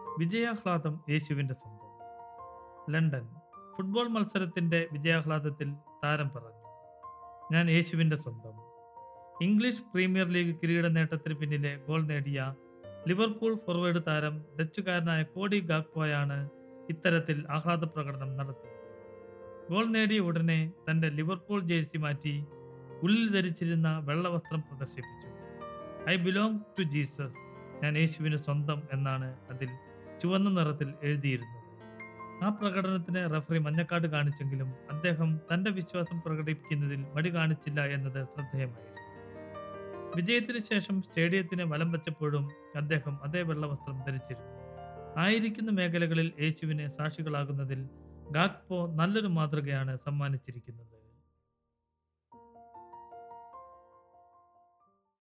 വിജയാഹ്ലാദം യേശുവിന്റെ സ്വന്തം London football മത്സരത്തിന്റെ വിജയാഹ്ലാദത്തിൽ താരം പറഞ്ഞു ഞാൻ യേശുവിന്റെ സ്വന്തം ഇംഗ്ലീഷ് പ്രീമിയർ ലീഗ് കിരീട നേട്ടത്തിന് പിന്നിലെ ഗോൾ നേടിയ ലിവർപൂൾ ഫോർവേഡ് താരം ഡച്ചുകാരനായ കോഡി ഗാക്പോയാണ് ഇത്തരത്തിൽ ആഹ്ലാദ പ്രകടനം നടത്തിയത് ഗോൾ നേടിയ ഉടനെ തന്റെ ലിവർപൂൾ ജേഴ്സി മാറ്റി ഉള്ളിൽ ധരിച്ചിരുന്ന വെള്ളവസ്ത്രം പ്രദർശിപ്പിച്ചു ഐ ബിലോങ് ടു ജീസസ് ഞാൻ യേശുവിന് സ്വന്തം എന്നാണ് അതിൽ ചുവന്ന നിറത്തിൽ എഴുതിയിരുന്നത് ആ പ്രകടനത്തിന് റഫറി മഞ്ഞക്കാട് കാണിച്ചെങ്കിലും അദ്ദേഹം തന്റെ വിശ്വാസം പ്രകടിപ്പിക്കുന്നതിൽ മടി കാണിച്ചില്ല എന്നത് ശ്രദ്ധേയമായിരുന്നു വിജയത്തിന് ശേഷം സ്റ്റേഡിയത്തിന് വലം വച്ചപ്പോഴും അദ്ദേഹം അതേ വെള്ളവസ്ത്രം ധരിച്ചിരുന്നു ആയിരിക്കുന്ന മേഖലകളിൽ യേശുവിനെ സാക്ഷികളാകുന്നതിൽ ഗാക്പോ നല്ലൊരു മാതൃകയാണ് സമ്മാനിച്ചിരിക്കുന്നത്